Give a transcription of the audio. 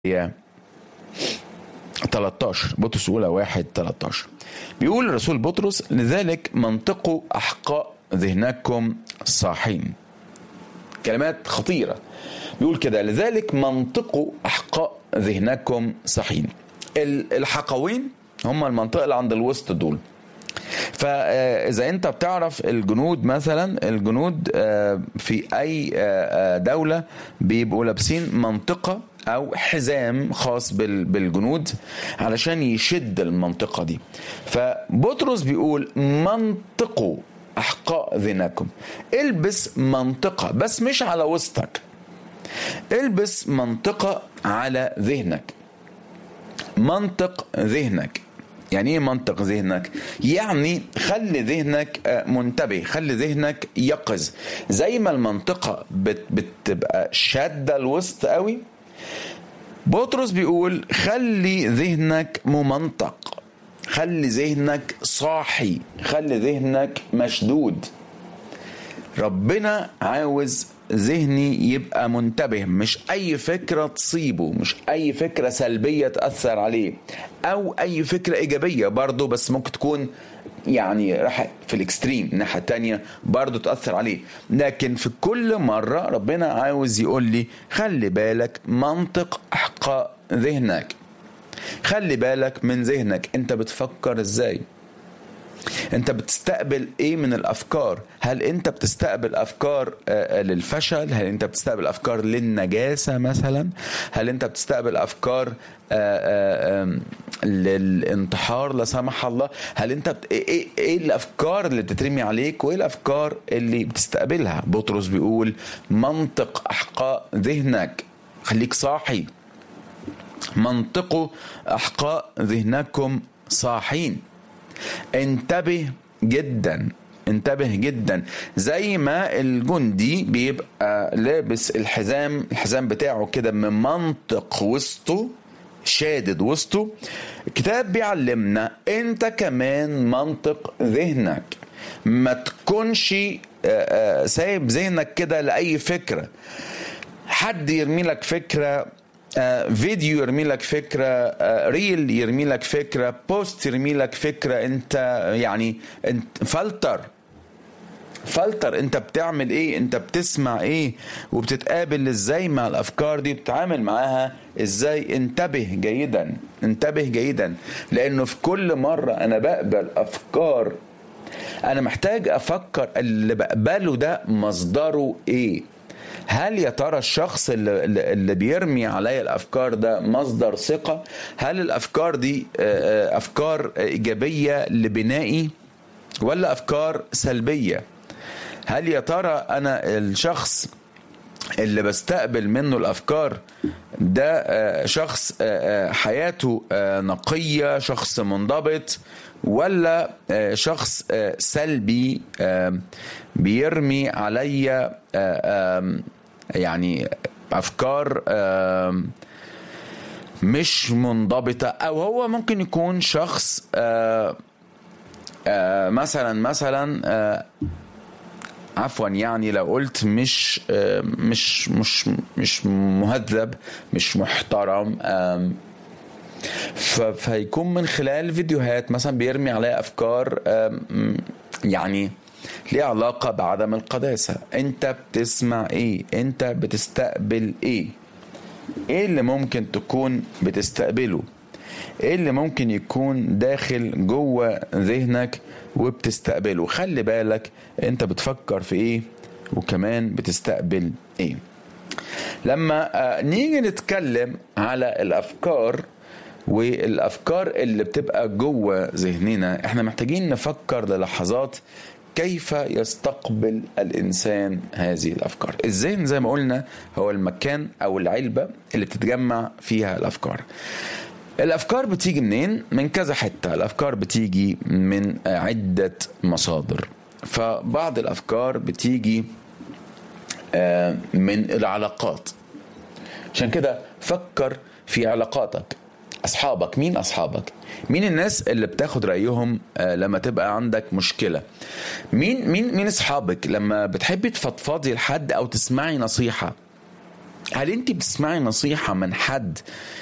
هي 13 بطرس الاولى 1 13 بيقول الرسول بطرس لذلك منطقوا احقاء ذهنكم صاحين كلمات خطيره بيقول كده لذلك منطقوا احقاء ذهنكم صاحين الحقوين هم المنطقه اللي عند الوسط دول فاذا انت بتعرف الجنود مثلا الجنود في اي دوله بيبقوا لابسين منطقه او حزام خاص بالجنود علشان يشد المنطقه دي فبطرس بيقول منطقوا احقاء ذهنكم البس منطقه بس مش على وسطك البس منطقه على ذهنك منطق ذهنك يعني ايه منطق ذهنك يعني خلي ذهنك منتبه خلي ذهنك يقظ زي ما المنطقة بت بتبقى شادة الوسط قوي بطرس بيقول خلي ذهنك ممنطق خلي ذهنك صاحي خلي ذهنك مشدود ربنا عاوز ذهني يبقى منتبه مش اي فكره تصيبه مش اي فكره سلبيه تاثر عليه او اي فكره ايجابيه برضه بس ممكن تكون يعني راح في الاكستريم الناحيه التانية برضه تاثر عليه لكن في كل مره ربنا عاوز يقول لي خلي بالك منطق احقاء ذهنك خلي بالك من ذهنك انت بتفكر ازاي انت بتستقبل ايه من الافكار هل انت بتستقبل افكار للفشل هل انت بتستقبل افكار للنجاسه مثلا هل انت بتستقبل افكار للانتحار لا سمح الله هل انت بت... ايه ايه الافكار اللي بتترمي عليك وايه الافكار اللي بتستقبلها بطرس بيقول منطق احقاء ذهنك خليك صاحي منطقوا احقاء ذهنكم صاحين انتبه جدا انتبه جدا زي ما الجندي بيبقى لابس الحزام الحزام بتاعه كده من منطق وسطه شادد وسطه الكتاب بيعلمنا انت كمان منطق ذهنك ما تكونش سايب ذهنك كده لاي فكره حد يرمي لك فكره فيديو يرمي لك فكره ريل يرمي لك فكره بوست يرمي لك فكره انت يعني انت فلتر فلتر انت بتعمل ايه انت بتسمع ايه وبتتقابل ازاي مع الافكار دي بتتعامل معاها ازاي انتبه جيدا انتبه جيدا لانه في كل مره انا بقبل افكار انا محتاج افكر اللي بقبله ده مصدره ايه هل يا ترى الشخص اللي, اللي بيرمي عليا الافكار ده مصدر ثقه هل الافكار دي افكار ايجابيه لبنائي ولا افكار سلبيه هل يا ترى انا الشخص اللي بستقبل منه الافكار ده شخص حياته نقيه شخص منضبط ولا شخص سلبي بيرمي عليا يعني افكار مش منضبطه او هو ممكن يكون شخص مثلا مثلا عفوا يعني لو قلت مش مش مش مش مهذب مش محترم فيكون من خلال فيديوهات مثلا بيرمي عليها افكار يعني ليه علاقه بعدم القداسه انت بتسمع ايه انت بتستقبل ايه ايه اللي ممكن تكون بتستقبله ايه اللي ممكن يكون داخل جوه ذهنك وبتستقبله خلي بالك انت بتفكر في ايه وكمان بتستقبل ايه لما نيجي نتكلم على الافكار والافكار اللي بتبقى جوه ذهننا احنا محتاجين نفكر للحظات كيف يستقبل الانسان هذه الافكار الذهن زي ما قلنا هو المكان او العلبه اللي بتتجمع فيها الافكار الافكار بتيجي منين من كذا حته الافكار بتيجي من عده مصادر فبعض الافكار بتيجي من العلاقات عشان كده فكر في علاقاتك اصحابك مين اصحابك مين الناس اللي بتاخد رايهم لما تبقى عندك مشكله مين مين مين اصحابك لما بتحبي تفضفضي لحد او تسمعي نصيحه هل انت بتسمعي نصيحة من حد